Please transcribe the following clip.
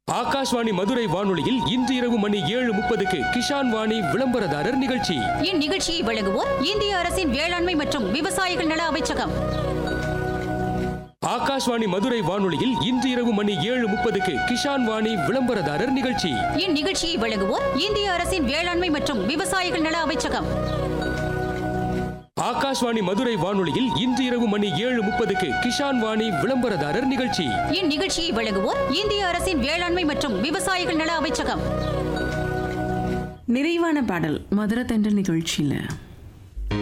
ஆகாஷ்வாணி மதுரை வானொலியில் இன்று இரவு மணி ஏழு முப்பதுக்கு கிஷான் வாணி விளம்பரதாரர் நிகழ்ச்சி இந்நிகழ்ச்சியை வழங்குவோர் இந்திய அரசின் வேளாண்மை மற்றும் விவசாயிகள் நல அமைச்சகம் ஆகாஷ்வாணி மதுரை வானொலியில் இன்று இரவு மணி ஏழு முப்பதுக்கு கிஷான் வாணி விளம்பரதாரர் நிகழ்ச்சி இந்நிகழ்ச்சியை வழங்குவோர் இந்திய அரசின் வேளாண்மை மற்றும் விவசாயிகள் நல அமைச்சகம் ஆகாஷ்வாணி மதுரை வானொலியில் இன்று இரவு மணி ஏழு முப்பதுக்கு கிஷான் வாணி விளம்பரதாரர் நிகழ்ச்சி இந்நிகழ்ச்சியை வழங்குவோர் இந்திய அரசின் வேளாண்மை மற்றும் விவசாயிகள் நல அமைச்சகம் நிறைவான பாடல் மதுர தென்றல் நிகழ்ச்சியில்